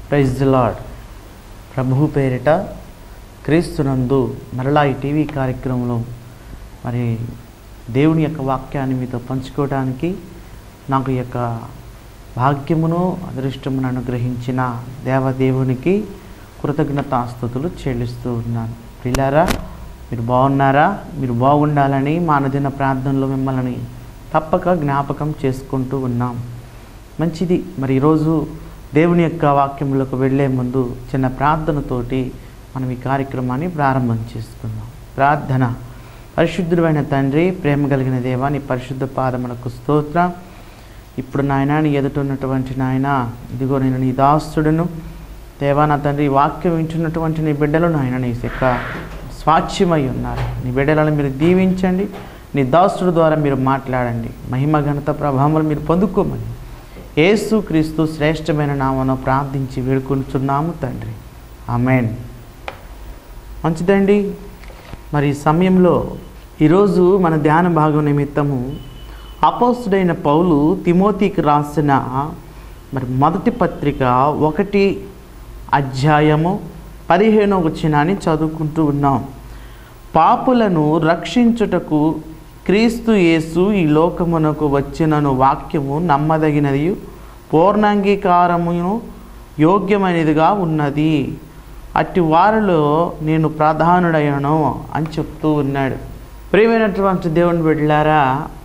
praise the lord ప్రభువు పేరిట క్రీస్తునందు మరలా ఈ టీవీ కార్యక్రమంలో మరి దేవుని యొక్క వాక్యాన్ని మీతో పంచుకోవడానికి నాకు ఈ యొక్క భాగ్యమును అదృష్టమును అనుగ్రహించిన దేవదేవునికి కృతజ్ఞతాస్థుతులు చెల్లిస్తూ ఉన్నాను పిల్లారా మీరు బాగున్నారా మీరు బాగుండాలని మా అనుదిన ప్రార్థనలో మిమ్మల్ని తప్పక జ్ఞాపకం చేసుకుంటూ ఉన్నాం మంచిది మరి ఈరోజు దేవుని యొక్క వాక్యములకు వెళ్ళే ముందు చిన్న ప్రార్థనతోటి మనం ఈ కార్యక్రమాన్ని ప్రారంభం చేసుకుందాం ప్రార్థన పరిశుద్ధుడైన తండ్రి ప్రేమ కలిగిన దేవా నీ పరిశుద్ధ పాదములకు స్తోత్రం ఇప్పుడు నాయన నీ ఎదుట ఉన్నటువంటి నాయన ఇదిగో నేను నీ దాస్తుడును దేవా నా తండ్రి ఈ వాక్యం వింటున్నటువంటి నీ బిడ్డలు నాయన నీ యొక్క స్వాచ్యమై ఉన్నారు నీ బిడ్డలను మీరు దీవించండి నీ దాస్తుడు ద్వారా మీరు మాట్లాడండి మహిమ ఘనత ప్రభావాలు మీరు పొందుకోమని యేసు క్రీస్తు శ్రేష్టమైన నామను ప్రార్థించి వేడుకొనుచున్నాము తండ్రి ఆమెన్ మంచిదండి మరి ఈ సమయంలో ఈరోజు మన ధ్యాన భాగం నిమిత్తము అపోస్తుడైన పౌలు తిమోతికి రాసిన మరి మొదటి పత్రిక ఒకటి అధ్యాయము పదిహేనో వచ్చినాన్ని చదువుకుంటూ ఉన్నాం పాపులను రక్షించుటకు క్రీస్తు యేసు ఈ లోకమునకు వచ్చినను వాక్యము నమ్మదగినది పూర్ణాంగీకారమును యోగ్యమైనదిగా ఉన్నది అట్టి వారిలో నేను ప్రధానుడయ్యాను అని చెప్తూ ఉన్నాడు ప్రియమైనటువంటి దేవుని బిడ్డలారా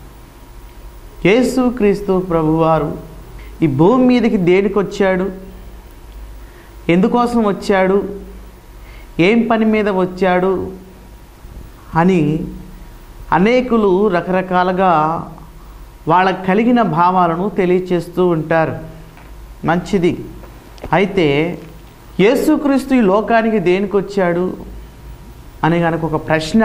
యేసు క్రీస్తు ప్రభువారు ఈ భూమి మీదకి దేనికి వచ్చాడు ఎందుకోసం వచ్చాడు ఏం పని మీద వచ్చాడు అని అనేకులు రకరకాలుగా వాళ్ళకు కలిగిన భావాలను తెలియచేస్తూ ఉంటారు మంచిది అయితే యేసుక్రీస్తు ఈ లోకానికి దేనికి వచ్చాడు అని కనుక ఒక ప్రశ్న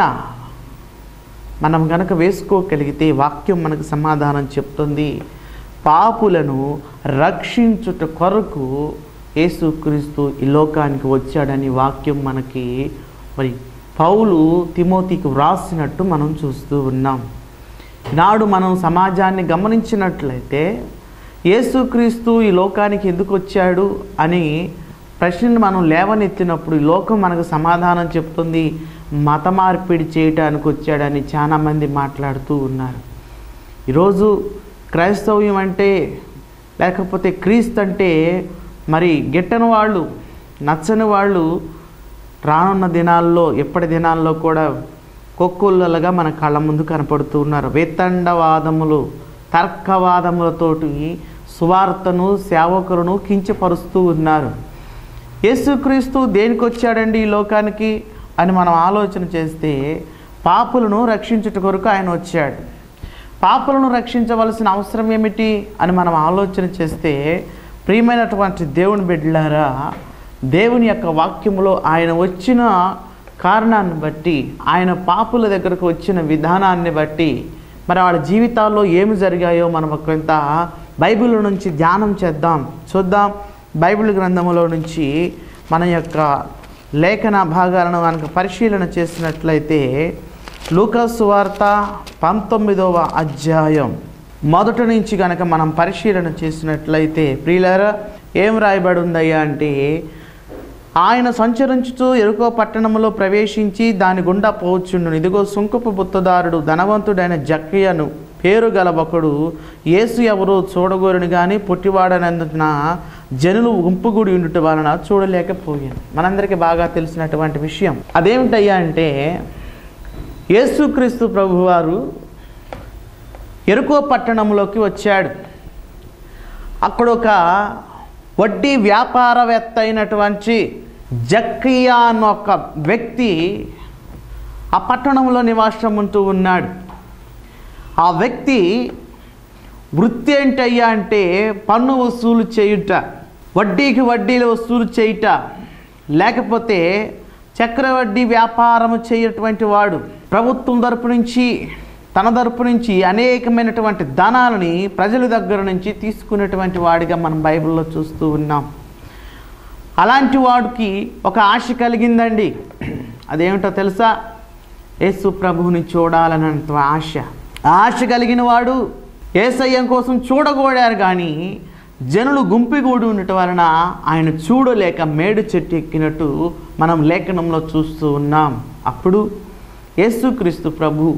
మనం కనుక వేసుకోగలిగితే వాక్యం మనకు సమాధానం చెప్తుంది పాపులను రక్షించుట కొరకు యేసుక్రీస్తు ఈ లోకానికి వచ్చాడని వాక్యం మనకి మరి పౌలు తిమోతికి వ్రాసినట్టు మనం చూస్తూ ఉన్నాం నాడు మనం సమాజాన్ని గమనించినట్లయితే యేసుక్రీస్తు ఈ లోకానికి ఎందుకు వచ్చాడు అని ప్రశ్నను మనం లేవనెత్తినప్పుడు ఈ లోకం మనకు సమాధానం చెప్తుంది మత మార్పిడి చేయటానికి వచ్చాడని చాలామంది మాట్లాడుతూ ఉన్నారు ఈరోజు క్రైస్తవ్యం అంటే లేకపోతే క్రీస్తు అంటే మరి గిట్టని వాళ్ళు నచ్చని వాళ్ళు రానున్న దినాల్లో ఎప్పటి దినాల్లో కూడా కొక్కుల్లలుగా మన కళ్ళ ముందు కనపడుతూ ఉన్నారు వేతండవాదములు తర్కవాదములతోటి సువార్తను సేవకులను కించపరుస్తూ ఉన్నారు యేసుక్రీస్తు దేనికి వచ్చాడండి ఈ లోకానికి అని మనం ఆలోచన చేస్తే పాపులను రక్షించుట కొరకు ఆయన వచ్చాడు పాపులను రక్షించవలసిన అవసరం ఏమిటి అని మనం ఆలోచన చేస్తే ప్రియమైనటువంటి దేవుని బిడ్డలారా దేవుని యొక్క వాక్యములో ఆయన వచ్చిన కారణాన్ని బట్టి ఆయన పాపుల దగ్గరకు వచ్చిన విధానాన్ని బట్టి మరి వాళ్ళ జీవితాల్లో ఏమి జరిగాయో మనం కొంత బైబిల్ నుంచి ధ్యానం చేద్దాం చూద్దాం బైబిల్ గ్రంథములో నుంచి మన యొక్క లేఖన భాగాలను కనుక పరిశీలన చేసినట్లయితే లూకాసు వార్త పంతొమ్మిదవ అధ్యాయం మొదటి నుంచి కనుక మనం పరిశీలన చేసినట్లయితే ప్రియులారా ఏం రాయబడి ఉందయ్యా అంటే ఆయన సంచరించుతూ ఎరుకో పట్టణంలో ప్రవేశించి దాని గుండా పోవచ్చుండు ఇదిగో సుంకపు బుత్తదారుడు ధనవంతుడైన జక్కయ్యను పేరు గల ఒకడు యేసు ఎవరో చూడగోరుని కానీ పుట్టివాడనందున జనులు గుంపుగుడి ఉండుట వలన చూడలేకపోయాను మనందరికీ బాగా తెలిసినటువంటి విషయం అదేమిటయ్యా అంటే యేసుక్రీస్తు ప్రభువారు ఎరుకో పట్టణంలోకి వచ్చాడు అక్కడ ఒక వడ్డీ వ్యాపారవేత్త అయినటువంటి జక్కియా అన్న ఒక వ్యక్తి ఆ పట్టణంలో నివాసం ఉంటూ ఉన్నాడు ఆ వ్యక్తి వృత్తి ఏంటయ్యా అంటే పన్ను వసూలు చేయుట వడ్డీకి వడ్డీలు వసూలు చేయుట లేకపోతే చక్రవడ్డీ వ్యాపారం చేయటువంటి వాడు ప్రభుత్వం తరపు నుంచి తన తరపు నుంచి అనేకమైనటువంటి ధనాలని ప్రజల దగ్గర నుంచి తీసుకునేటువంటి వాడిగా మనం బైబిల్లో చూస్తూ ఉన్నాం అలాంటి వాడికి ఒక ఆశ కలిగిందండి అదేమిటో తెలుసా యేసు ప్రభువుని చూడాలన్నంత ఆశ ఆ ఆశ కలిగిన వాడు ఏసయ్యం కోసం చూడగోడారు కానీ జనులు గుంపిగూడి ఉండటం వలన ఆయన చూడలేక మేడు చెట్టు ఎక్కినట్టు మనం లేఖనంలో చూస్తూ ఉన్నాం అప్పుడు యేసుక్రీస్తు ప్రభు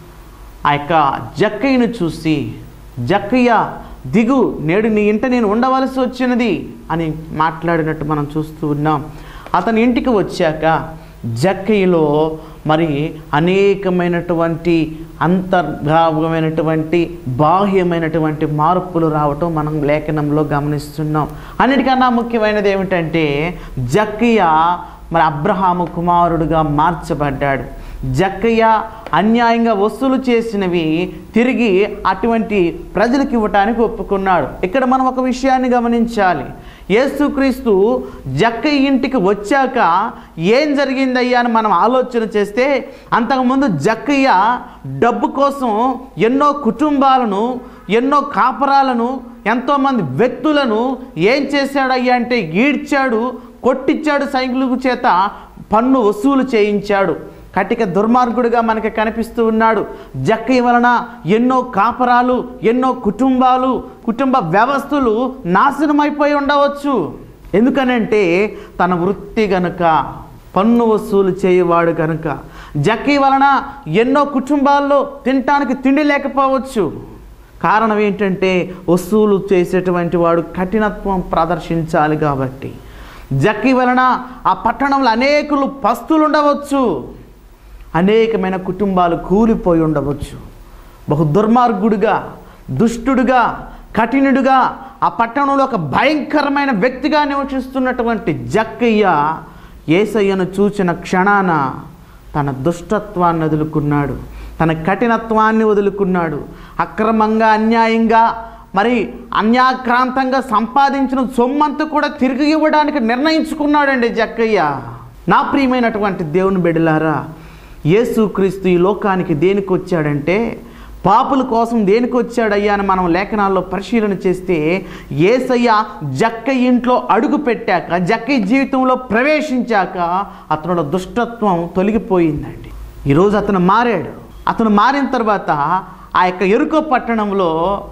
ఆ యొక్క జక్కయ్యను చూసి జక్కయ్య దిగు నేడు నీ ఇంట నేను ఉండవలసి వచ్చినది అని మాట్లాడినట్టు మనం చూస్తూ ఉన్నాం అతని ఇంటికి వచ్చాక జక్కయ్యలో మరి అనేకమైనటువంటి అంతర్భాగమైనటువంటి బాహ్యమైనటువంటి మార్పులు రావటం మనం లేఖనంలో గమనిస్తున్నాం అన్నిటికన్నా ముఖ్యమైనది ఏమిటంటే జక్కయ్య మరి అబ్రహాము కుమారుడుగా మార్చబడ్డాడు జక్కయ్య అన్యాయంగా వసూలు చేసినవి తిరిగి అటువంటి ప్రజలకు ఇవ్వటానికి ఒప్పుకున్నాడు ఇక్కడ మనం ఒక విషయాన్ని గమనించాలి యేసుక్రీస్తు జక్కయ్య ఇంటికి వచ్చాక ఏం జరిగిందయ్యా అని మనం ఆలోచన చేస్తే అంతకుముందు జక్కయ్య డబ్బు కోసం ఎన్నో కుటుంబాలను ఎన్నో కాపరాలను ఎంతోమంది వ్యక్తులను ఏం చేశాడయ్యా అంటే ఈడ్చాడు కొట్టించాడు సైనికుల చేత పన్ను వసూలు చేయించాడు కటిక దుర్మార్గుడిగా మనకి కనిపిస్తూ ఉన్నాడు జక్కయ్య వలన ఎన్నో కాపరాలు ఎన్నో కుటుంబాలు కుటుంబ వ్యవస్థలు నాశనమైపోయి ఉండవచ్చు ఎందుకనంటే తన వృత్తి గనుక పన్ను వసూలు చేయవాడు కనుక జక్కయ్య వలన ఎన్నో కుటుంబాల్లో తినటానికి తిండి లేకపోవచ్చు కారణం ఏంటంటే వసూలు చేసేటువంటి వాడు కఠినత్వం ప్రదర్శించాలి కాబట్టి జక్కి వలన ఆ పట్టణంలో అనేకులు పస్తులు ఉండవచ్చు అనేకమైన కుటుంబాలు కూలిపోయి ఉండవచ్చు బహు దుర్మార్గుడిగా దుష్టుడుగా కఠినుడుగా ఆ పట్టణంలో ఒక భయంకరమైన వ్యక్తిగా నివసిస్తున్నటువంటి జక్కయ్య ఏసయ్యను చూచిన క్షణాన తన దుష్టత్వాన్ని వదులుకున్నాడు తన కఠినత్వాన్ని వదులుకున్నాడు అక్రమంగా అన్యాయంగా మరి అన్యాక్రాంతంగా సంపాదించిన సొమ్మంతా కూడా తిరిగి ఇవ్వడానికి నిర్ణయించుకున్నాడండి జక్కయ్య నా ప్రియమైనటువంటి దేవుని బిడ్డలారా యేసుక్రీస్తు ఈ లోకానికి దేనికి వచ్చాడంటే పాపుల కోసం దేనికి వచ్చాడయ్యా అని మనం లేఖనాల్లో పరిశీలన చేస్తే ఏసయ్య జక్క ఇంట్లో అడుగు పెట్టాక జక్క జీవితంలో ప్రవేశించాక అతనిలో దుష్టత్వం తొలగిపోయిందండి ఈరోజు అతను మారాడు అతను మారిన తర్వాత ఆ యొక్క ఎరుకో పట్టణంలో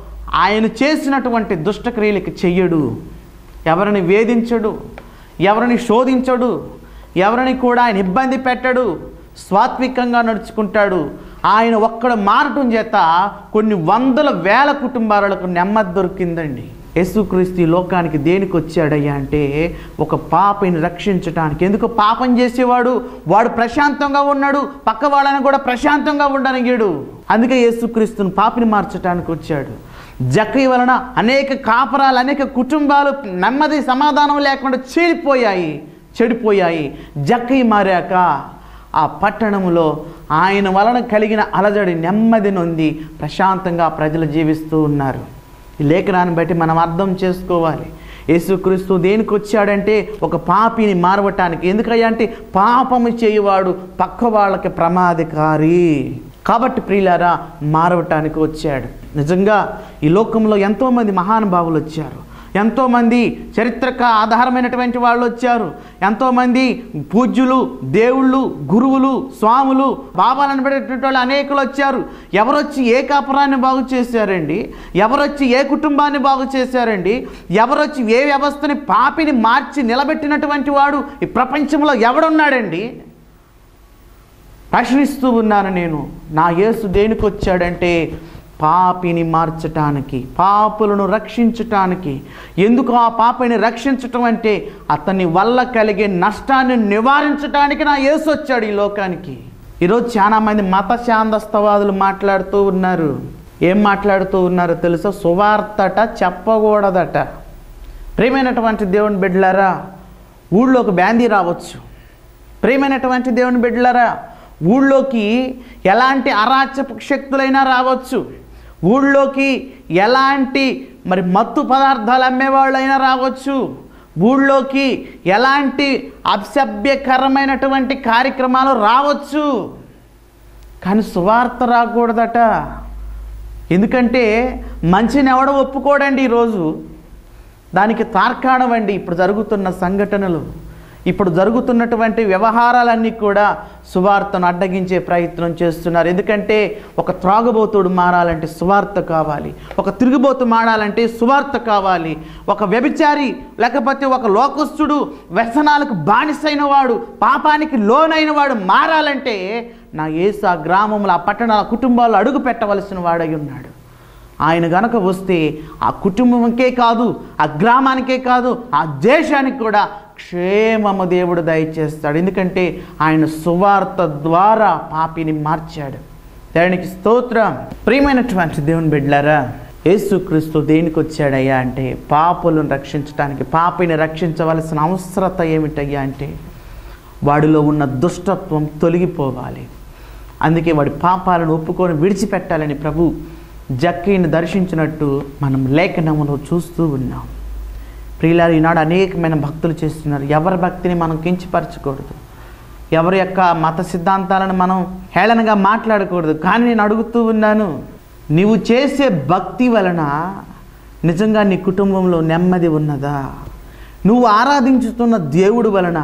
ఆయన చేసినటువంటి దుష్టక్రియలకి చెయ్యడు ఎవరిని వేధించడు ఎవరిని శోధించడు ఎవరిని కూడా ఆయన ఇబ్బంది పెట్టడు స్వాత్వికంగా నడుచుకుంటాడు ఆయన ఒక్కడ మారటం చేత కొన్ని వందల వేల కుటుంబాలకు నెమ్మది దొరికిందండి యేసుక్రీస్తు ఈ లోకానికి దేనికి వచ్చాడయ్యా అంటే ఒక పాపని రక్షించటానికి ఎందుకు పాపం చేసేవాడు వాడు ప్రశాంతంగా ఉన్నాడు పక్క వాళ్ళని కూడా ప్రశాంతంగా ఉండనిగాడు అందుకే యేసుక్రీస్తుని పాపిని మార్చడానికి వచ్చాడు జక్కయ్య వలన అనేక కాపరాలు అనేక కుటుంబాలు నెమ్మది సమాధానం లేకుండా చీలిపోయాయి చెడిపోయాయి జక్కయ్య మారాక ఆ పట్టణంలో ఆయన వలన కలిగిన అలజడి నెమ్మది నొంది ప్రశాంతంగా ప్రజలు జీవిస్తూ ఉన్నారు ఈ లేఖనాన్ని బట్టి మనం అర్థం చేసుకోవాలి యేసుక్రీస్తు దేనికి వచ్చాడంటే ఒక పాపిని మారవటానికి ఎందుకయ్యా అంటే పాపము చేయువాడు పక్క వాళ్ళకి ప్రమాదకారి కాబట్టి ప్రియులారా మారవటానికి వచ్చాడు నిజంగా ఈ లోకంలో ఎంతోమంది మహానుభావులు వచ్చారు ఎంతోమంది చరిత్రక ఆధారమైనటువంటి వాళ్ళు వచ్చారు ఎంతోమంది పూజ్యులు దేవుళ్ళు గురువులు స్వాములు బాబాలను పెట్టేటువంటి వాళ్ళు అనేకులు వచ్చారు ఎవరొచ్చి ఏ కాపురాన్ని బాగు చేశారండి ఎవరొచ్చి ఏ కుటుంబాన్ని బాగు చేశారండి ఎవరొచ్చి ఏ వ్యవస్థని పాపిని మార్చి నిలబెట్టినటువంటి వాడు ఈ ప్రపంచంలో ఎవడున్నాడండి ప్రశ్నిస్తూ ఉన్నాను నేను నా యేసు దేనికి వచ్చాడంటే పాపిని మార్చటానికి పాపులను రక్షించటానికి ఎందుకు ఆ పాపిని రక్షించటం అంటే అతని వల్ల కలిగే నష్టాన్ని నివారించటానికి నా యేసు వచ్చాడు ఈ లోకానికి ఈరోజు చాలామంది మత శాంతస్తవాదులు మాట్లాడుతూ ఉన్నారు ఏం మాట్లాడుతూ ఉన్నారో తెలుసా సువార్తట చెప్పకూడదట ప్రియమైనటువంటి దేవుని బిడ్డలారా ఊళ్ళోకి బ్యాందీ రావచ్చు ప్రియమైనటువంటి దేవుని బిడ్డలారా ఊళ్ళోకి ఎలాంటి అరాచక శక్తులైనా రావచ్చు ఊళ్ళోకి ఎలాంటి మరి మత్తు పదార్థాలు అమ్మేవాళ్ళైనా రావచ్చు ఊళ్ళోకి ఎలాంటి అసభ్యకరమైనటువంటి కార్యక్రమాలు రావచ్చు కానీ సువార్త రాకూడదట ఎందుకంటే మంచిని ఎవడ ఒప్పుకోడండి ఈరోజు దానికి తార్కాణం అండి ఇప్పుడు జరుగుతున్న సంఘటనలు ఇప్పుడు జరుగుతున్నటువంటి వ్యవహారాలన్నీ కూడా సువార్తను అడ్డగించే ప్రయత్నం చేస్తున్నారు ఎందుకంటే ఒక త్రాగుబోతుడు మారాలంటే సువార్త కావాలి ఒక తిరుగుబోతు మారాలంటే సువార్త కావాలి ఒక వ్యభిచారి లేకపోతే ఒక లోకస్తుడు వ్యసనాలకు బానిసైన వాడు పాపానికి లోనైన వాడు మారాలంటే నా యేసు ఆ గ్రామంలో ఆ పట్టణాల కుటుంబాల్లో అడుగు పెట్టవలసిన వాడై ఉన్నాడు ఆయన గనక వస్తే ఆ కుటుంబంకే కాదు ఆ గ్రామానికే కాదు ఆ దేశానికి కూడా క్షేమము దేవుడు దయచేస్తాడు ఎందుకంటే ఆయన సువార్త ద్వారా పాపిని మార్చాడు దేవునికి స్తోత్రం ప్రియమైనటువంటి దేవుని బిడ్డారా యేసుక్రీస్తు దేనికి వచ్చాడయ్యా అంటే పాపులను రక్షించడానికి పాపిని రక్షించవలసిన అవసరత ఏమిటయ్యా అంటే వాడిలో ఉన్న దుష్టత్వం తొలగిపోవాలి అందుకే వాడి పాపాలను ఒప్పుకొని విడిచిపెట్టాలని ప్రభు జక్కీని దర్శించినట్టు మనం లేఖనములో చూస్తూ ఉన్నాం ప్రియులారు ఈనాడు అనేకమైన భక్తులు చేస్తున్నారు ఎవరి భక్తిని మనం కించపరచకూడదు ఎవరి యొక్క మత సిద్ధాంతాలను మనం హేళనగా మాట్లాడకూడదు కానీ నేను అడుగుతూ ఉన్నాను నీవు చేసే భక్తి వలన నిజంగా నీ కుటుంబంలో నెమ్మది ఉన్నదా నువ్వు ఆరాధించుతున్న దేవుడు వలన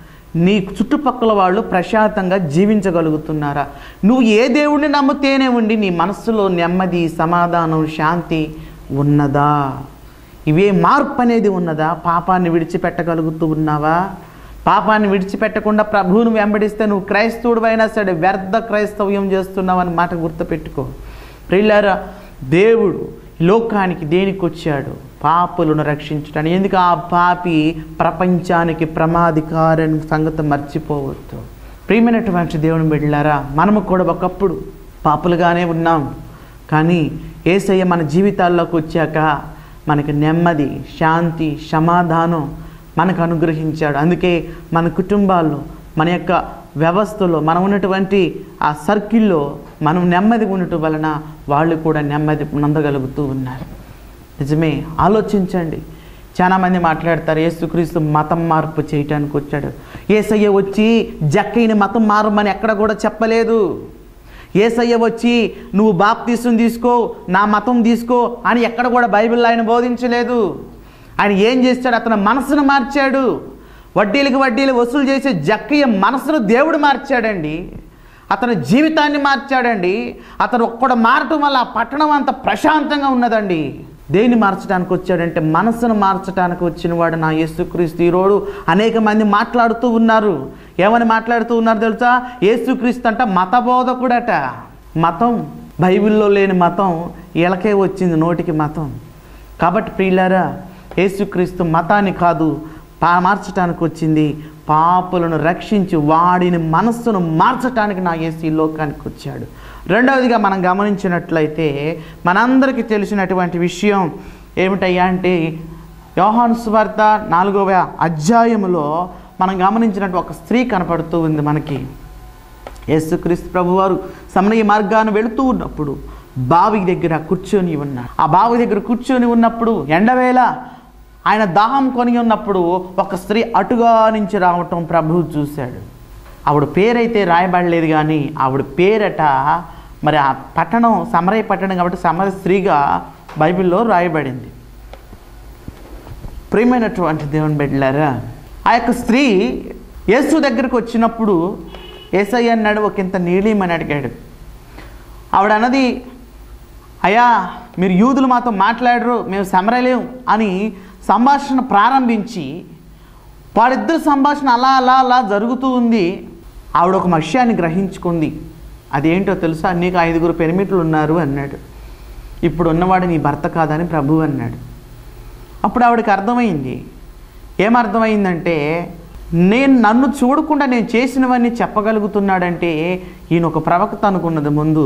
నీ చుట్టుపక్కల వాళ్ళు ప్రశాంతంగా జీవించగలుగుతున్నారా నువ్వు ఏ దేవుడిని నమ్ముతేనే ఉండి నీ మనస్సులో నెమ్మది సమాధానం శాంతి ఉన్నదా ఇవే మార్పు అనేది ఉన్నదా పాపాన్ని విడిచిపెట్టగలుగుతూ ఉన్నావా పాపాన్ని విడిచిపెట్టకుండా ప్రభువును వెంబడిస్తే నువ్వు క్రైస్తవుడు అయినా సరే వ్యర్థ క్రైస్తవ్యం చేస్తున్నావు అని మాట గుర్తుపెట్టుకో ప్రియులారా దేవుడు ఈ లోకానికి దేనికి వచ్చాడు పాపులను రక్షించడానికి ఎందుకు ఆ పాపి ప్రపంచానికి ప్రమాదికారని సంగతి మర్చిపోవద్దు ప్రియమైనటువంటి దేవుని బిడ్డలారా మనము కూడా ఒకప్పుడు పాపులుగానే ఉన్నాం కానీ ఏసయ్య మన జీవితాల్లోకి వచ్చాక మనకి నెమ్మది శాంతి సమాధానం మనకు అనుగ్రహించాడు అందుకే మన కుటుంబాల్లో మన యొక్క వ్యవస్థలో మనం ఉన్నటువంటి ఆ సర్కిల్లో మనం నెమ్మదిగా ఉండటం వలన వాళ్ళు కూడా నెమ్మది నందగలుగుతూ ఉన్నారు నిజమే ఆలోచించండి చాలామంది మాట్లాడతారు యేసుక్రీస్తు మతం మార్పు చేయటానికి వచ్చాడు ఏసయ్య వచ్చి జక్కైన మతం మారమని ఎక్కడ కూడా చెప్పలేదు ఏసయ్య వచ్చి నువ్వు బాప్తీసం తీసుకో నా మతం తీసుకో అని ఎక్కడ కూడా బైబిల్లో ఆయన బోధించలేదు ఆయన ఏం చేస్తాడు అతని మనసును మార్చాడు వడ్డీలకు వడ్డీలు వసూలు చేసే జక్కయ్య మనసును దేవుడు మార్చాడండి అతని జీవితాన్ని మార్చాడండి అతను ఒక్కడ మారటం వల్ల ఆ పట్టణం అంత ప్రశాంతంగా ఉన్నదండి దేన్ని మార్చడానికి వచ్చాడంటే మనసును మార్చడానికి వచ్చిన వాడు నా యేసుక్రీస్తు ఈరోడు అనేక మంది మాట్లాడుతూ ఉన్నారు ఏమని మాట్లాడుతూ ఉన్నారు తెలుసా యేసుక్రీస్తు అంట మత బోధకుడట మతం బైబిల్లో లేని మతం వీళ్ళకే వచ్చింది నోటికి మతం కాబట్టి ప్రియులారా యేసుక్రీస్తు మతాన్ని కాదు పా మార్చటానికి వచ్చింది పాపులను రక్షించి వాడిని మనస్సును మార్చటానికి నా యేసు ఈ లోకానికి వచ్చాడు రెండవదిగా మనం గమనించినట్లయితే మనందరికీ తెలిసినటువంటి విషయం ఏమిటయ్యా అంటే యోహాను సువార్త నాలుగవ అధ్యాయములో మనం గమనించినట్టు ఒక స్త్రీ కనపడుతూ ఉంది మనకి యేసుక్రీస్తు ప్రభువారు సమనయ మార్గాన్ని వెళుతూ ఉన్నప్పుడు బావి దగ్గర కూర్చొని ఉన్నాడు ఆ బావి దగ్గర కూర్చొని ఉన్నప్పుడు ఎండవేళ ఆయన దాహం కొని ఉన్నప్పుడు ఒక స్త్రీ అటుగా నుంచి రావటం ప్రభువు చూశాడు ఆవిడ పేరైతే రాయబడలేదు కానీ ఆవిడ పేరట మరి ఆ పట్టణం సమరయ పట్టణం కాబట్టి సమర స్త్రీగా బైబిల్లో రాయబడింది ప్రియమైనటువంటి దేవుని బిడ్డలారా ఆ యొక్క స్త్రీ యేసు దగ్గరకు వచ్చినప్పుడు ఏసై అన్నాడు ఒక ఇంత నీళ్ళమని అడిగాడు ఆవిడ అన్నది అయ్యా మీరు యూదులు మాతో మాట్లాడరు మేము సమరలేం అని సంభాషణ ప్రారంభించి వాళ్ళిద్దరు సంభాషణ అలా అలా అలా జరుగుతూ ఉంది ఆవిడ ఒక విషయాన్ని గ్రహించుకుంది అదేంటో తెలుసా నీకు ఐదుగురు పెనిమిట్లు ఉన్నారు అన్నాడు ఇప్పుడు ఉన్నవాడు నీ భర్త కాదని ప్రభు అన్నాడు అప్పుడు ఆవిడకి అర్థమైంది ఏమర్థమైందంటే నేను నన్ను చూడకుండా నేను చేసినవన్నీ చెప్పగలుగుతున్నాడంటే ఈయన ఒక ప్రవక్త అనుకున్నది ముందు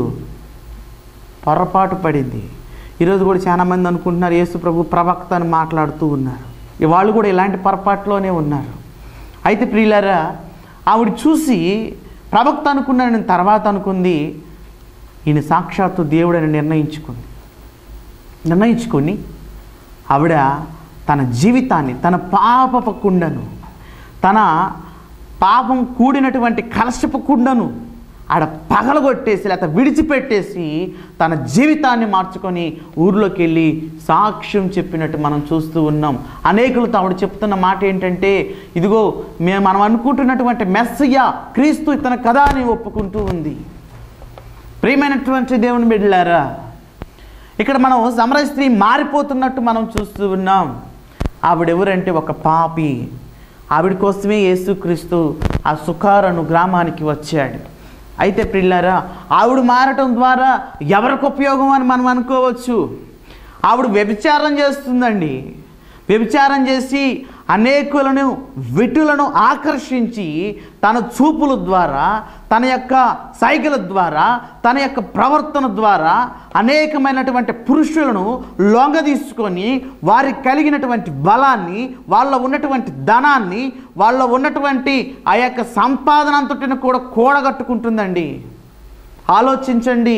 పొరపాటు పడింది ఈరోజు కూడా చాలామంది అనుకుంటున్నారు యేసు ప్రభు ప్రవక్త అని మాట్లాడుతూ ఉన్నారు ఈ వాళ్ళు కూడా ఇలాంటి పొరపాటులోనే ఉన్నారు అయితే ప్రియులారా ఆవిడ చూసి ప్రవక్త అనుకున్నాను నేను తర్వాత అనుకుంది ఈయన సాక్షాత్తు దేవుడని నిర్ణయించుకుంది నిర్ణయించుకొని ఆవిడ తన జీవితాన్ని తన పాపపు కుండను తన పాపం కూడినటువంటి కలశపు కుండను ఆడ పగలగొట్టేసి లేకపోతే విడిచిపెట్టేసి తన జీవితాన్ని మార్చుకొని ఊర్లోకి వెళ్ళి సాక్ష్యం చెప్పినట్టు మనం చూస్తూ ఉన్నాం అనేకులు ఆవిడ చెప్తున్న మాట ఏంటంటే ఇదిగో మేము మనం అనుకుంటున్నటువంటి మెస్సయ్య క్రీస్తు ఇతను కదా అని ఒప్పుకుంటూ ఉంది ప్రియమైనటువంటి దేవుని బిడ్డలారా ఇక్కడ మనం సమర స్త్రీ మారిపోతున్నట్టు మనం చూస్తూ ఉన్నాం ఆవిడెవరంటే ఒక పాపి ఆవిడ కోసమే యేసుక్రీస్తు ఆ సుఖారను గ్రామానికి వచ్చాడు అయితే పిల్లారా ఆవిడ మారటం ద్వారా ఎవరికి ఉపయోగం అని మనం అనుకోవచ్చు ఆవిడ వ్యభిచారం చేస్తుందండి వ్యభిచారం చేసి అనేకులను విటులను ఆకర్షించి తన చూపుల ద్వారా తన యొక్క సైకిల్ ద్వారా తన యొక్క ప్రవర్తన ద్వారా అనేకమైనటువంటి పురుషులను లొంగ తీసుకొని వారికి కలిగినటువంటి బలాన్ని వాళ్ళ ఉన్నటువంటి ధనాన్ని వాళ్ళ ఉన్నటువంటి ఆ యొక్క సంపాదన అంతటిని కూడా కూడగట్టుకుంటుందండి ఆలోచించండి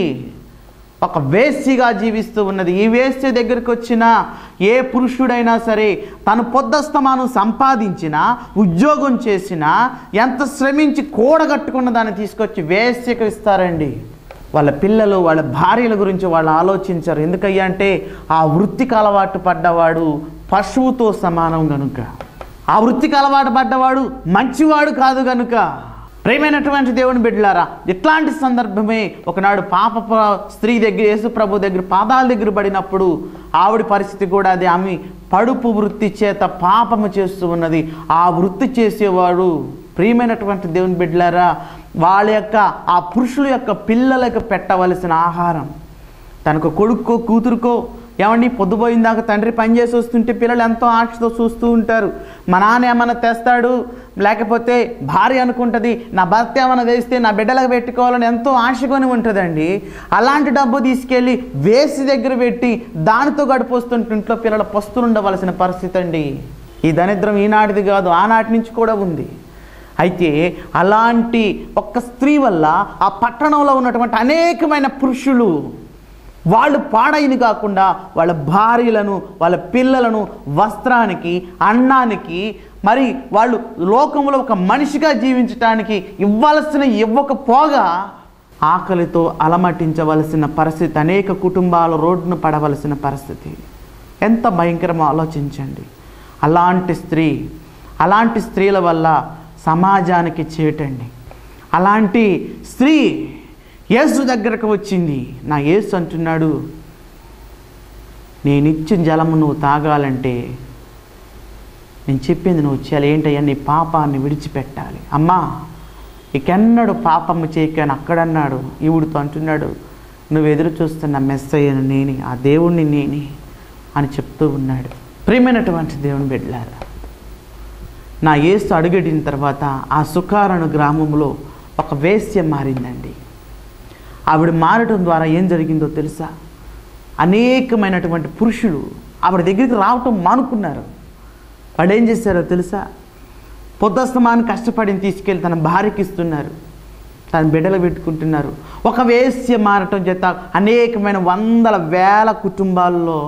ఒక వేశ్యగా జీవిస్తూ ఉన్నది ఈ వేశ్య దగ్గరికి వచ్చిన ఏ పురుషుడైనా సరే తను పొద్దస్తమానం సంపాదించినా ఉద్యోగం చేసినా ఎంత శ్రమించి కూడగట్టుకున్న దాన్ని తీసుకొచ్చి వేశ్యకు ఇస్తారండి వాళ్ళ పిల్లలు వాళ్ళ భార్యల గురించి వాళ్ళు ఆలోచించారు ఎందుకయ్యా అంటే ఆ వృత్తికి అలవాటు పడ్డవాడు పశువుతో సమానం గనుక ఆ వృత్తికి అలవాటు పడ్డవాడు మంచివాడు కాదు గనుక ప్రేమైనటువంటి దేవుని బిడ్డలారా ఇట్లాంటి సందర్భమే ఒకనాడు పాప ప- స్త్రీ దగ్గర యేసు ప్రభు దగ్గర పాదాల దగ్గర పడినప్పుడు ఆవిడ పరిస్థితి కూడా అది ఆమె పడుపు వృత్తి చేత పాపము చేస్తూ ఉన్నది ఆ వృత్తి చేసేవాడు ప్రియమైనటువంటి దేవుని బిడ్డలారా వాళ్ళ యొక్క ఆ పురుషుల యొక్క పిల్లలకు పెట్టవలసిన ఆహారం తనకు కొడుక్కో కూతురుకో ఏమండి పొద్దుపోయిన దాకా తండ్రి పని చేసి వస్తుంటే పిల్లలు ఎంతో ఆశతో చూస్తూ ఉంటారు మా నాన్న ఏమైనా తెస్తాడు లేకపోతే భార్య అనుకుంటుంది నా భర్త ఏమైనా వేస్తే నా బిడ్డలకు పెట్టుకోవాలని ఎంతో ఆశకొని ఉంటుందండి అలాంటి డబ్బు తీసుకెళ్ళి వేసి దగ్గర పెట్టి దానితో గడిపోస్తుంటే ఇంట్లో పిల్లల పస్తులు ఉండవలసిన పరిస్థితి అండి ఈ దరిద్రం ఈనాటిది కాదు ఆనాటి నుంచి కూడా ఉంది అయితే అలాంటి ఒక్క స్త్రీ వల్ల ఆ పట్టణంలో ఉన్నటువంటి అనేకమైన పురుషులు వాళ్ళు పాడైంది కాకుండా వాళ్ళ భార్యలను వాళ్ళ పిల్లలను వస్త్రానికి అన్నానికి మరి వాళ్ళు లోకంలో ఒక మనిషిగా జీవించటానికి ఇవ్వాల్సిన ఇవ్వకపోగా ఆకలితో అలమటించవలసిన పరిస్థితి అనేక కుటుంబాలు రోడ్డును పడవలసిన పరిస్థితి ఎంత భయంకరమో ఆలోచించండి అలాంటి స్త్రీ అలాంటి స్త్రీల వల్ల సమాజానికి చేటండి అలాంటి స్త్రీ యేసు దగ్గరకు వచ్చింది నా యేసు అంటున్నాడు నేను ఇచ్చిన జలము నువ్వు తాగాలంటే నేను చెప్పింది నువ్వు చేయాలి ఏంటయ్యా నీ పాపాన్ని విడిచిపెట్టాలి అమ్మా ఇకెన్నడు పాపము చేయకని అక్కడన్నాడు ఈవుడితో అంటున్నాడు నువ్వు ఎదురు చూస్తున్న మెస్సయ్యను నేనే ఆ దేవుణ్ణి నేనే అని చెప్తూ ఉన్నాడు ప్రియమైనటువంటి దేవుని బిడ్డలారా నా యేసు అడుగడిన తర్వాత ఆ సుకారణ గ్రామంలో ఒక వేశ్య మారిందండి ఆవిడ మారటం ద్వారా ఏం జరిగిందో తెలుసా అనేకమైనటువంటి పురుషులు ఆవిడ దగ్గరికి రావటం మానుకున్నారు వాడు ఏం చేశారో తెలుసా పొద్దస్తమాన్ని కష్టపడి తీసుకెళ్ళి తన భార్యకి ఇస్తున్నారు తన బిడ్డలు పెట్టుకుంటున్నారు ఒక వేశ్య మారటం చేత అనేకమైన వందల వేల కుటుంబాల్లో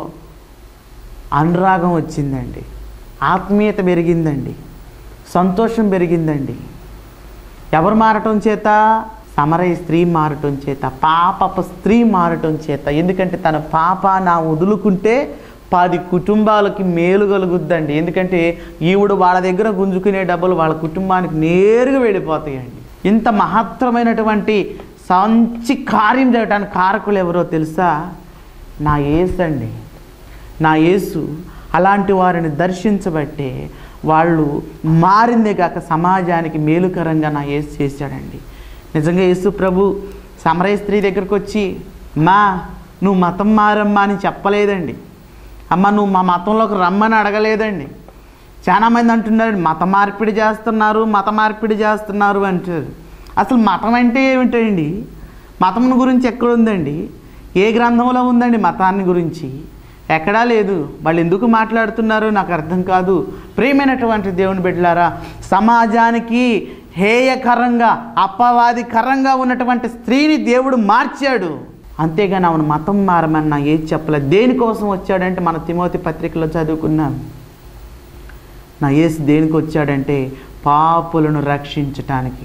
అనురాగం వచ్చిందండి ఆత్మీయత పెరిగిందండి సంతోషం పెరిగిందండి ఎవరు మారటం చేత సమరయ స్త్రీ మారటం చేత పాపపు స్త్రీ మారటం చేత ఎందుకంటే తన పాప నా వదులుకుంటే పది కుటుంబాలకి మేలు కలుగుద్దండి ఎందుకంటే ఈవిడ వాళ్ళ దగ్గర గుంజుకునే డబ్బులు వాళ్ళ కుటుంబానికి నేరుగా వెళ్ళిపోతాయండి ఇంత మహత్తరమైనటువంటి సంచి కార్యం చేయడానికి కారకులు ఎవరో తెలుసా నా యేసు అండి నా యేసు అలాంటి వారిని దర్శించబట్టే వాళ్ళు మారిందే కాక సమాజానికి మేలుకరంగా నా యేసు చేశాడండి నిజంగా యేసు ప్రభు సమరయ స్త్రీ దగ్గరకు వచ్చి మా నువ్వు మతం మారమ్మా అని చెప్పలేదండి అమ్మ నువ్వు మా మతంలోకి రమ్మని అడగలేదండి చాలామంది అంటున్నారు మత మార్పిడి చేస్తున్నారు మత మార్పిడి చేస్తున్నారు అంటారు అసలు మతం అంటే ఏమిటండి మతం గురించి ఎక్కడ ఉందండి ఏ గ్రంథంలో ఉందండి మతాన్ని గురించి ఎక్కడా లేదు వాళ్ళు ఎందుకు మాట్లాడుతున్నారో నాకు అర్థం కాదు ప్రేమైనటువంటి దేవుని బిడ్డలారా సమాజానికి హేయకరంగా అపవాదికరంగా ఉన్నటువంటి స్త్రీని దేవుడు మార్చాడు అంతేగాని ఆమెను మతం మారమన్నా ఏది చెప్పలేదు దేనికోసం వచ్చాడంటే మన తిమోతి పత్రికలో చదువుకున్నాం నా యేసు దేనికి వచ్చాడంటే పాపులను రక్షించటానికి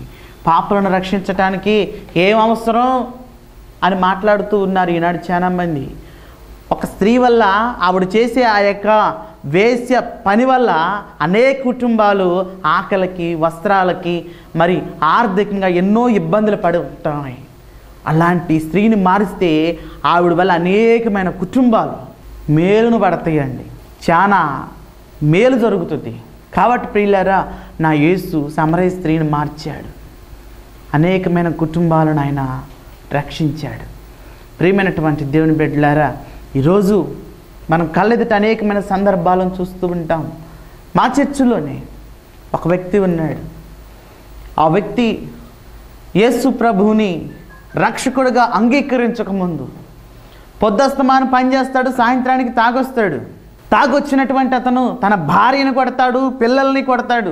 పాపలను రక్షించటానికి ఏం అవసరం అని మాట్లాడుతూ ఉన్నారు ఈనాడు చాలామంది ఒక స్త్రీ వల్ల ఆవిడ చేసే ఆ యొక్క వేశ్య పని వల్ల అనేక కుటుంబాలు ఆకలికి వస్త్రాలకి మరి ఆర్థికంగా ఎన్నో ఇబ్బందులు పడి ఉంటాయి అలాంటి స్త్రీని మారిస్తే ఆవిడ వల్ల అనేకమైన కుటుంబాలు మేలును పడతాయండి చాలా మేలు జరుగుతుంది కాబట్టి ప్రియులారా నా యేసు సమరయ స్త్రీని మార్చాడు అనేకమైన కుటుంబాలను ఆయన రక్షించాడు ప్రియమైనటువంటి దేవుని బిడ్డలారా ఈరోజు మనం కళ్ళెదుట అనేకమైన సందర్భాలను చూస్తూ ఉంటాం మా చర్చిలోనే ఒక వ్యక్తి ఉన్నాడు ఆ వ్యక్తి యేసు ప్రభువుని రక్షకుడిగా అంగీకరించకముందు పొద్దస్తమానం పనిచేస్తాడు సాయంత్రానికి తాగొస్తాడు తాగొచ్చినటువంటి అతను తన భార్యను కొడతాడు పిల్లల్ని కొడతాడు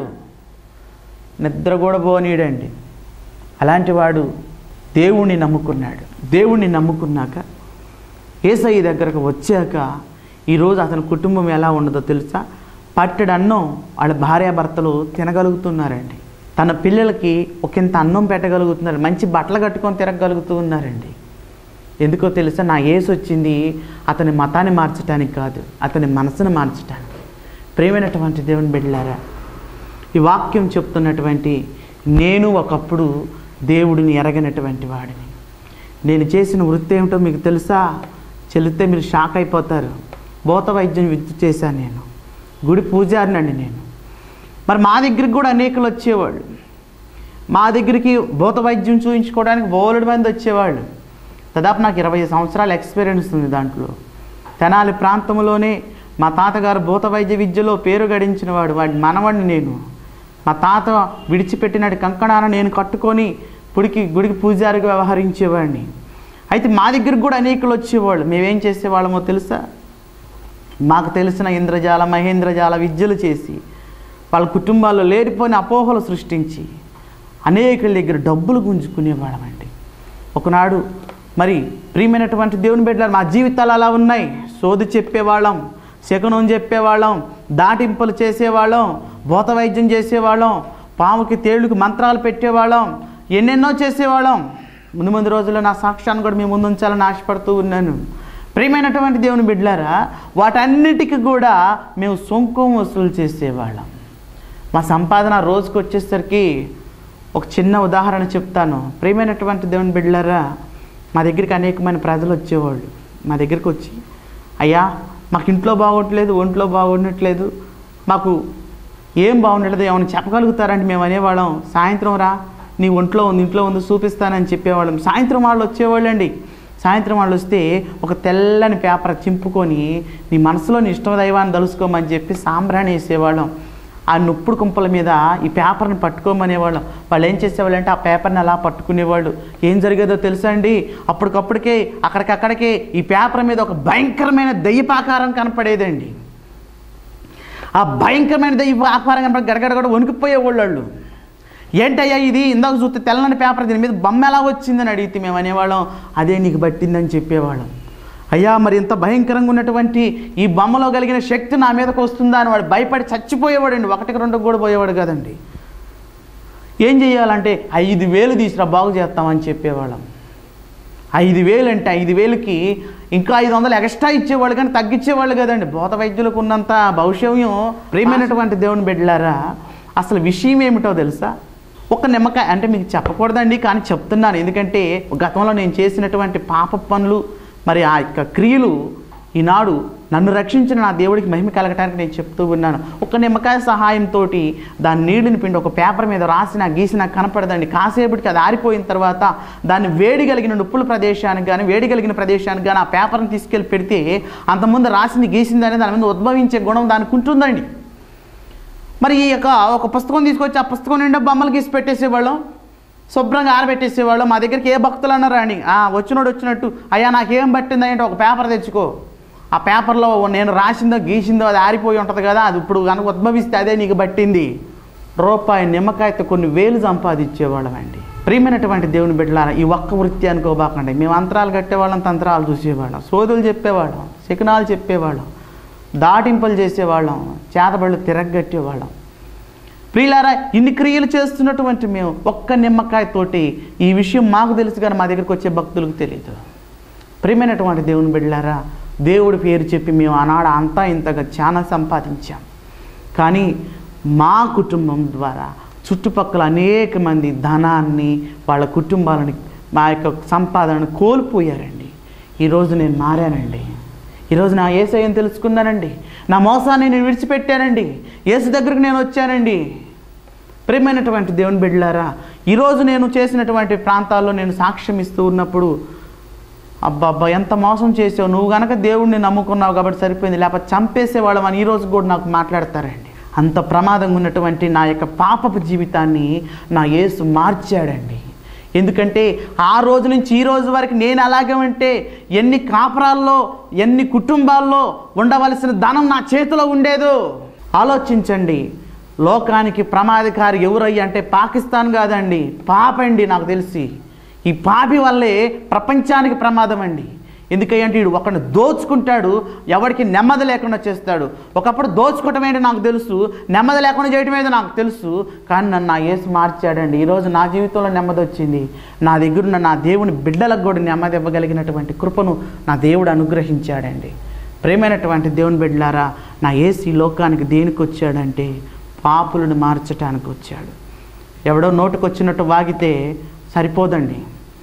నిద్ర కూడా పోనీడండి అలాంటి వాడు దేవుణ్ణి నమ్ముకున్నాడు దేవుణ్ణి నమ్ముకున్నాక ఏసయ్య దగ్గరకు వచ్చాక ఈరోజు అతని కుటుంబం ఎలా ఉండదో తెలుసా పట్టెడు అన్నం వాళ్ళ భార్యాభర్తలు తినగలుగుతున్నారండి తన పిల్లలకి ఒకంత అన్నం పెట్టగలుగుతున్నారు మంచి బట్టలు కట్టుకొని తిరగలుగుతూ ఉన్నారండి ఎందుకో తెలుసా నా ఏసు వచ్చింది అతని మతాన్ని మార్చడానికి కాదు అతని మనసును మార్చడానికి ప్రేమైనటువంటి దేవుని బిడ్డలారా ఈ వాక్యం చెప్తున్నటువంటి నేను ఒకప్పుడు దేవుడిని ఎరగనటువంటి వాడిని నేను చేసిన వృత్తి ఏమిటో మీకు తెలుసా చెల్లితే మీరు షాక్ అయిపోతారు భూత వైద్యం విద్య చేశాను నేను గుడి పూజారినండి నేను మరి మా దగ్గరికి కూడా అనేకులు వచ్చేవాళ్ళు మా దగ్గరికి భూత వైద్యం చూపించుకోవడానికి బోలెడు మంది వచ్చేవాళ్ళు దాదాపు నాకు ఇరవై సంవత్సరాల ఎక్స్పీరియన్స్ ఉంది దాంట్లో తెనాలి ప్రాంతంలోనే మా తాతగారు భూత వైద్య విద్యలో పేరు గడించిన వాడు వాడి మనవాడిని నేను మా తాత విడిచిపెట్టినట్టు కంకణాన నేను కట్టుకొని పుడికి గుడికి పూజారిగా వ్యవహరించేవాడిని అయితే మా దగ్గరికి కూడా అనేకులు వచ్చేవాళ్ళు మేమేం చేసేవాళ్ళమో తెలుసా మాకు తెలిసిన ఇంద్రజాల మహేంద్రజాల విద్యలు చేసి వాళ్ళ కుటుంబాల్లో లేనిపోయిన అపోహలు సృష్టించి అనేకుల దగ్గర డబ్బులు గుంజుకునేవాళ్ళమండి ఒకనాడు మరి ప్రియమైనటువంటి దేవుని బిడ్డలు మా జీవితాలు అలా ఉన్నాయి సోది చెప్పేవాళ్ళం శకునం చెప్పేవాళ్ళం దాటింపులు చేసేవాళ్ళం భూత వైద్యం చేసేవాళ్ళం పాముకి తేళ్ళకి మంత్రాలు పెట్టేవాళ్ళం ఎన్నెన్నో చేసేవాళ్ళం ముందు ముందు రోజుల్లో నా సాక్ష్యాన్ని కూడా మీ ముందు ఉంచాలని ఆశపడుతూ ఉన్నాను ప్రియమైనటువంటి దేవుని బిడ్డలారా వాటన్నిటికీ కూడా మేము సొంకం వసూలు చేసేవాళ్ళం మా సంపాదన రోజుకు వచ్చేసరికి ఒక చిన్న ఉదాహరణ చెప్తాను ప్రియమైనటువంటి దేవుని బిడ్డలారా మా దగ్గరికి అనేకమైన ప్రజలు వచ్చేవాళ్ళు మా దగ్గరికి వచ్చి అయ్యా మాకు ఇంట్లో బాగోట్లేదు ఒంట్లో బాగుండట్లేదు మాకు ఏం బాగుండట్లేదు ఏమైనా చెప్పగలుగుతారంటే మేము అనేవాళ్ళం సాయంత్రం రా నీ ఒంట్లో ఉంది ఇంట్లో ఉంది చూపిస్తానని చెప్పేవాళ్ళం సాయంత్రం వాళ్ళు వచ్చేవాళ్ళండి సాయంత్రం వాళ్ళు వస్తే ఒక తెల్లని పేపర్ చింపుకొని నీ మనసులో నీ ఇష్టం దైవాన్ని తలుసుకోమని చెప్పి సాంబ్రాణి వేసేవాళ్ళం ఆ నొప్పుడు కుంపల మీద ఈ పేపర్ని పట్టుకోమనేవాళ్ళం వాళ్ళు ఏం చేసేవాళ్ళు అంటే ఆ పేపర్ని అలా పట్టుకునేవాళ్ళు ఏం జరిగేదో తెలుసా అండి అప్పటికప్పటికే అక్కడికక్కడికే ఈ పేపర్ మీద ఒక భయంకరమైన దయ్యపాకారం కనపడేదండి ఆ భయంకరమైన దయ్య ఆకారం కనపడి గడగడ కూడా వణికిపోయేవాళ్ళు వాళ్ళు ఏంటయ్యా ఇది ఇందాక చూస్తే తెల్లని పేపర్ దీని మీద బొమ్మ ఎలా వచ్చిందని అడిగితే మేము అనేవాళ్ళం అదే నీకు పట్టిందని చెప్పేవాళ్ళం అయ్యా మరి ఇంత భయంకరంగా ఉన్నటువంటి ఈ బొమ్మలో కలిగిన శక్తి నా మీదకి వస్తుందా అని వాడు భయపడి చచ్చిపోయేవాడండి ఒకటికి రెండుకి కూడా పోయేవాడు కదండి ఏం చేయాలంటే ఐదు వేలు తీసిరా బాగు చేస్తామని చెప్పేవాళ్ళం ఐదు వేలు అంటే ఐదు వేలకి ఇంకా ఐదు వందలు ఎక్స్ట్రా ఇచ్చేవాళ్ళు కానీ తగ్గించేవాళ్ళు కదండి భూత వైద్యులకు ఉన్నంత భవిష్యత్యం ప్రియమైనటువంటి దేవుని బిడ్డలారా అసలు విషయం ఏమిటో తెలుసా ఒక నిమ్మకాయ అంటే మీకు చెప్పకూడదండి కానీ చెప్తున్నాను ఎందుకంటే గతంలో నేను చేసినటువంటి పాప పనులు మరి ఆ యొక్క క్రియలు ఈనాడు నన్ను రక్షించిన నా దేవుడికి మహిమ కలగటానికి నేను చెప్తూ ఉన్నాను ఒక నిమ్మకాయ సహాయంతో దాని నీళ్ళని పిండి ఒక పేపర్ మీద రాసిన గీసి నాకు కనపడదండి కాసేపటికి అది ఆరిపోయిన తర్వాత దాన్ని వేడి కలిగిన నొప్పుల ప్రదేశానికి కానీ వేడి కలిగిన ప్రదేశానికి కానీ ఆ పేపర్ని తీసుకెళ్ళి పెడితే అంతకుముందు రాసింది గీసిందని దాని మీద ఉద్భవించే గుణం దానికి ఉంటుందండి మరి ఈ యొక్క ఒక పుస్తకం తీసుకొచ్చి ఆ పుస్తకం నిండా బొమ్మలు గీసి పెట్టేసేవాళ్ళం శుభ్రంగా ఆరబెట్టేసేవాళ్ళం మా దగ్గరికి ఏ భక్తులు అన్నారు అని ఆ వచ్చినోడు వచ్చినట్టు అయ్యా నాకేం పట్టింది అంటే ఒక పేపర్ తెచ్చుకో ఆ పేపర్లో నేను రాసిందో గీసిందో అది ఆరిపోయి ఉంటుంది కదా అది ఇప్పుడు కనుక ఉద్భవిస్తే అదే నీకు పట్టింది రూపాయి నిమ్మకాయతో కొన్ని వేలు సంపాదించేవాళ్ళం అండి ప్రియమైనటువంటి దేవుని బిడ్డలారా ఈ ఒక్క వృత్తి అనుకోబాకండి మేము అంతరాలు కట్టేవాళ్ళం తంత్రాలు చూసేవాళ్ళం సోదులు చెప్పేవాళ్ళం శకునాలు చెప్పేవాళ్ళం దాటింపులు చేసేవాళ్ళం చేతబళ్ళు తిరగట్టేవాళ్ళం ప్రియులారా ఇన్ని క్రియలు చేస్తున్నటువంటి మేము ఒక్క నిమ్మకాయతోటి ఈ విషయం మాకు తెలుసు కానీ మా దగ్గరికి వచ్చే భక్తులకు తెలియదు ప్రియమైనటువంటి దేవుని బిడ్డలారా దేవుడి పేరు చెప్పి మేము ఆనాడు అంతా ఇంతగా చాలా సంపాదించాం కానీ మా కుటుంబం ద్వారా చుట్టుపక్కల అనేక మంది ధనాన్ని వాళ్ళ కుటుంబాలని మా యొక్క సంపాదనను కోల్పోయారండి ఈరోజు నేను మారానండి ఈరోజు నా ఏసయ్యని తెలుసుకున్నానండి నా మోసాన్ని నేను విడిచిపెట్టానండి ఏసు దగ్గరకు నేను వచ్చానండి ప్రియమైనటువంటి దేవుని బిడ్డలారా ఈరోజు నేను చేసినటువంటి ప్రాంతాల్లో నేను సాక్ష్యం ఇస్తూ ఉన్నప్పుడు అబ్బబ్బా ఎంత మోసం చేసావు నువ్వు గనక దేవుడిని నమ్ముకున్నావు కాబట్టి సరిపోయింది లేకపోతే చంపేసేవాళ్ళం అని ఈరోజు కూడా నాకు మాట్లాడతారండి అంత ప్రమాదంగా ఉన్నటువంటి నా యొక్క పాపపు జీవితాన్ని నా యేసు మార్చాడండి ఎందుకంటే ఆ రోజు నుంచి ఈ రోజు వరకు నేను అలాగే ఉంటే ఎన్ని కాపురాల్లో ఎన్ని కుటుంబాల్లో ఉండవలసిన ధనం నా చేతిలో ఉండేదో ఆలోచించండి లోకానికి ప్రమాదకారి ఎవరయ్యి అంటే పాకిస్తాన్ కాదండి పాపండి నాకు తెలిసి ఈ పాపి వల్లే ప్రపంచానికి ప్రమాదం అండి ఎందుకంటే వీడు ఒకడిని దోచుకుంటాడు ఎవరికి నెమ్మది లేకుండా చేస్తాడు ఒకప్పుడు దోచుకోవటం ఏంటి నాకు తెలుసు నెమ్మది లేకుండా చేయటం ఏంటో నాకు తెలుసు కానీ నన్ను నా యేసు మార్చాడండి ఈరోజు నా జీవితంలో నెమ్మది వచ్చింది నా దగ్గర ఉన్న నా దేవుని బిడ్డలకు కూడా నెమ్మది ఇవ్వగలిగినటువంటి కృపను నా దేవుడు అనుగ్రహించాడండి ప్రేమైనటువంటి దేవుని బిడ్డలారా నా యేసు ఈ లోకానికి దేనికి వచ్చాడంటే పాపులను మార్చటానికి వచ్చాడు ఎవడో నోటుకొచ్చినట్టు వాగితే సరిపోదండి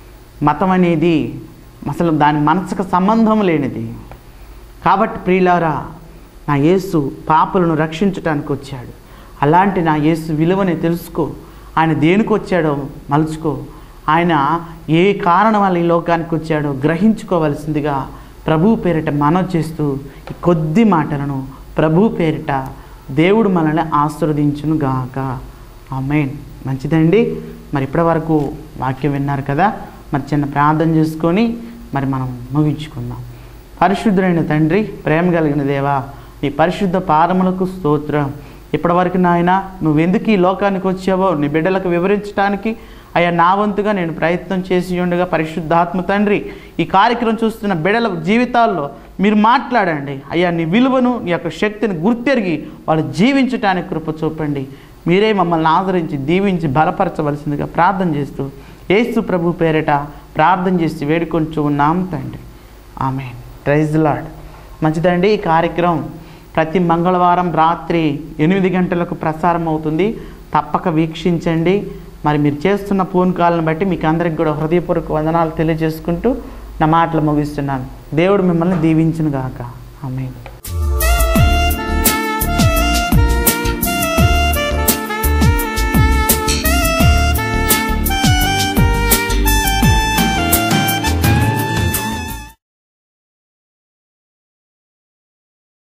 మతం అనేది అసలు దాని మనసుకు సంబంధం లేనిది కాబట్టి ప్రియులారా నా యేసు పాపులను రక్షించటానికి వచ్చాడు అలాంటి నా యేసు విలువని తెలుసుకో ఆయన దేనికి వచ్చాడో మలుచుకో ఆయన ఏ కారణం వల్ల ఈ లోకానికి వచ్చాడో గ్రహించుకోవలసిందిగా ప్రభు పేరిట మనం చేస్తూ ఈ కొద్ది మాటలను ప్రభు పేరిట దేవుడు మనల్ని ఆశీర్వదించును గాక ఆమెన్ మంచిదండి మరి ఇప్పటి వరకు వాక్యం విన్నారు కదా మరి చిన్న ప్రార్థన చేసుకొని మరి మనం ముగించుకుందాం పరిశుద్ధుడైన తండ్రి ప్రేమ కలిగిన దేవా నీ పరిశుద్ధ పాదములకు స్తోత్రం ఇప్పటివరకు నాయన నువ్వెందుకు ఈ లోకానికి వచ్చావో నీ బిడ్డలకు వివరించడానికి అయ్యా నా వంతుగా నేను ప్రయత్నం చేసి ఉండగా పరిశుద్ధాత్మ తండ్రి ఈ కార్యక్రమం చూస్తున్న బిడ్డల జీవితాల్లో మీరు మాట్లాడండి అయ్యా నీ విలువను నీ యొక్క శక్తిని గుర్తెరిగి వాళ్ళు జీవించటానికి కృప చూపండి మీరే మమ్మల్ని ఆదరించి దీవించి బలపరచవలసిందిగా ప్రార్థన చేస్తూ ఏసు ప్రభు పేరిట ప్రార్థన చేసి వేడుకొంచు ఉన్నాం తండ్రి ఆమె ప్రైజ్ లాడ్ మంచిదండి ఈ కార్యక్రమం ప్రతి మంగళవారం రాత్రి ఎనిమిది గంటలకు ప్రసారం అవుతుంది తప్పక వీక్షించండి మరి మీరు చేస్తున్న ఫోన్ కాల్ని బట్టి మీకు అందరికి కూడా హృదయపూర్వక వందనాలు తెలియజేసుకుంటూ నా మాటలు ముగిస్తున్నాను దేవుడు మిమ్మల్ని దీవించును గాక ఆమె